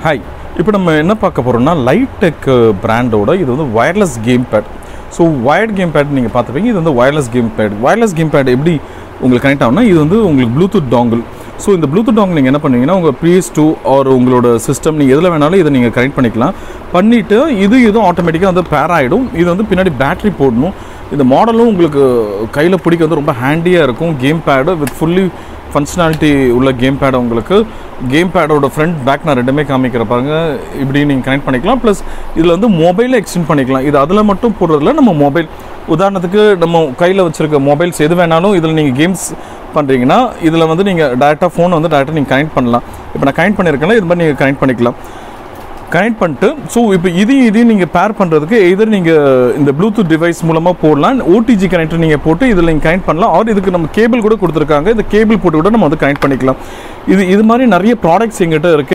hi இப்போ நம்ம என்ன பார்க்க போகிறோம்னா லைட்டெக் பிராண்டோட இது வந்து wireless game pad so wired game pad நீங்கள் பார்த்துப்பீங்க இது வந்து wireless game pad wireless game pad எப்படி உங்களுக்கு கனெக்ட் ஆகும்னா இது வந்து உங்களுக்கு ப்ளூடூத் டாங்கிள் ஸோ இந்த ப்ளூடூத் டாங்கிள் நீங்கள் என்ன பண்ணுவீங்கன்னா உங்கள் ப்ரீஸ் டூ ஆர் உங்களோட சிஸ்டம் நீங்கள் எதில் வேணாலும் இதை நீங்கள் கனெக்ட் பண்ணிக்கலாம் பண்ணிவிட்டு இது இதுவும் ஆட்டோமேட்டிக்காக வந்து பேர் ஆகிடும் இது வந்து பின்னாடி பேட்டரி போடணும் இந்த மாடலும் உங்களுக்கு கையில் பிடிக்க வந்து ரொம்ப ஹேண்டியாக இருக்கும் game pad with fully functionality உள்ள கேம் பேட் உங்களுக்கு கேம் பேடோட ஃப்ரண்ட் பேக் நான் ரெண்டுமே காமிக்கிற பாருங்க இப்படி நீங்கள் கனெக்ட் பண்ணிக்கலாம் ப்ளஸ் இதில் வந்து மொபைலில் எக்ஸ்டெண்ட் பண்ணிக்கலாம் இது அதில் மட்டும் போடுறதில்ல நம்ம மொபைல் உதாரணத்துக்கு நம்ம கையில் வச்சுருக்க மொபைல்ஸ் எது வேணாலும் இதில் நீங்கள் கேம்ஸ் பண்ணுறீங்கன்னா இதில் வந்து நீங்கள் டேரெக்டாக ஃபோனை வந்து டேரெக்டாக நீங்கள் கனெக்ட் பண்ணலாம் இப்போ நான் கனெக்ட் பண்ணியிருக்கேன்ல இது மாதிரி நீங்கள் கனெக்ட் பண்ணிக்கலாம் கனெக்ட் பண்ணிட்டு ஸோ இப்போ இதையும் இதையும் நீங்கள் பேர் பண்ணுறதுக்கு எதர் நீங்கள் இந்த ப்ளூடூத் டிவைஸ் மூலமாக போடலாம் ஓடிஜி கனெக்டர் நீங்கள் போட்டு இதில் நீங்கள் கனெக்ட் பண்ணலாம் ஆர் இதுக்கு நம்ம கேபிள் கூட கொடுத்துருக்காங்க இந்த கேபிள் போட்டு கூட நம்ம வந்து கனெக்ட் பண்ணிக்கலாம் இது இது மாதிரி நிறைய ப்ராடக்ட்ஸ் எங்கிட்ட இருக்குது